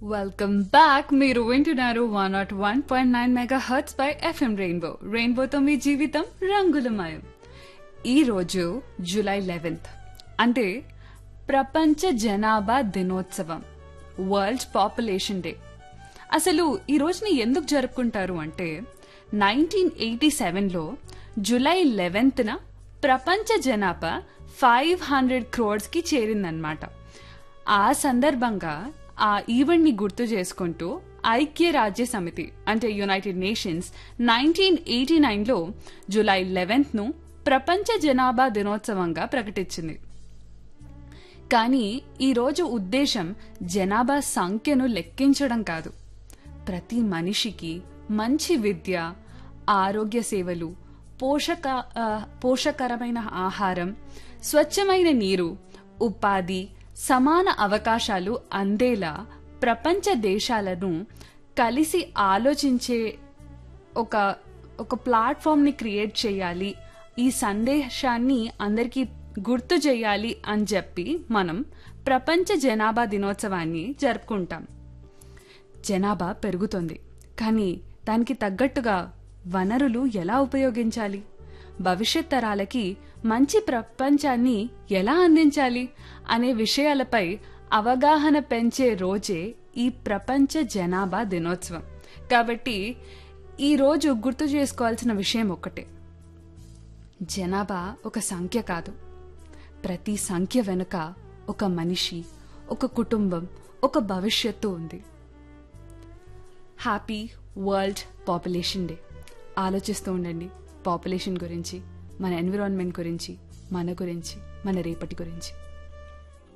welcome back మీరు వింటున్నారు one nought one point nine megahertz by FM rainbow రెయిన్బోతో మీ జీవితం రంగులమయం ఈ రోజు జూలై లెవెన్త్ అంటే ప్రపంచ జనాభా దినోత్సవం వరల్డ్ పాపులేషన్ డే అసలు ఈ రోజుని ఎందుకు జరుపుకుంటారు అంటే నైన్టీన్ ఎయిటీ సెవెన్లో జూలై లెవెన్త్న ప్రపంచ జనాభా ఫైవ్ హండ్రెడ్ క్రోడ్స్కి చేరిందనమాట ఆ సందర్భంగా ఆ ఈవెంట్ ని గుర్తు చేసుకుంటూ ఐక్యరాజ్య సమితి అంటే యునైటెడ్ నేషన్స్ నైన్టీన్ ఎయిటీ నైన్లో జూలై లెవెన్త్ ను ప్రపంచ జనాభా దినోత్సవంగా ప్రకటించింది కానీ ఈ రోజు ఉద్దేశం జనాభా సంఖ్యను లెక్కించడం కాదు ప్రతి మనిషికి మంచి విద్య ఆరోగ్య సేవలు పోషక ఆ, పోషకరమైన ఆహారం స్వచ్ఛమైన నీరు ఉపాధి సమాన అవకాశాలు అందేలా ప్రపంచ దేశాలను కలిసి ఆలోచించే ఒక ఒక ప్లాట్ఫామ్ ని క్రియేట్ చేయాలి ఈ సందేశాన్ని అందరికీ గుర్తు చేయాలి అని చెప్పి మనం ప్రపంచ జనాభా దినోత్సవాన్ని జరుపుకుంటాం జనాభా పెరుగుతోంది కానీ దానికి తగ్గట్టుగా వనరులు ఎలా ఉపయోగించాలి భవిష్యత్ తరాలకి మంచి ప్రపంచాన్ని ఎలా అందించాలి అనే విషయాలపై అవగాహన పెంచే రోజే ఈ ప్రపంచ జనాభా దినోత్సవం కాబట్టి ఈ రోజు గుర్తు చేసుకోవాల్సిన విషయం ఒక్కటే జనాభా ఒక సంఖ్య కాదు ప్రతి సంఖ్య వెనుక ఒక మనిషి ఒక కుటుంబం ఒక భవిష్యత్తు ఉంది హ్యాపీ వరల్డ్ పాపులేషన్ డే ఆలోచిస్తూ ఉండండి పాపులేషన్ గురించి మన ఎన్విరాన్మెంట్ గురించి మన గురించి మన రేపటి గురించి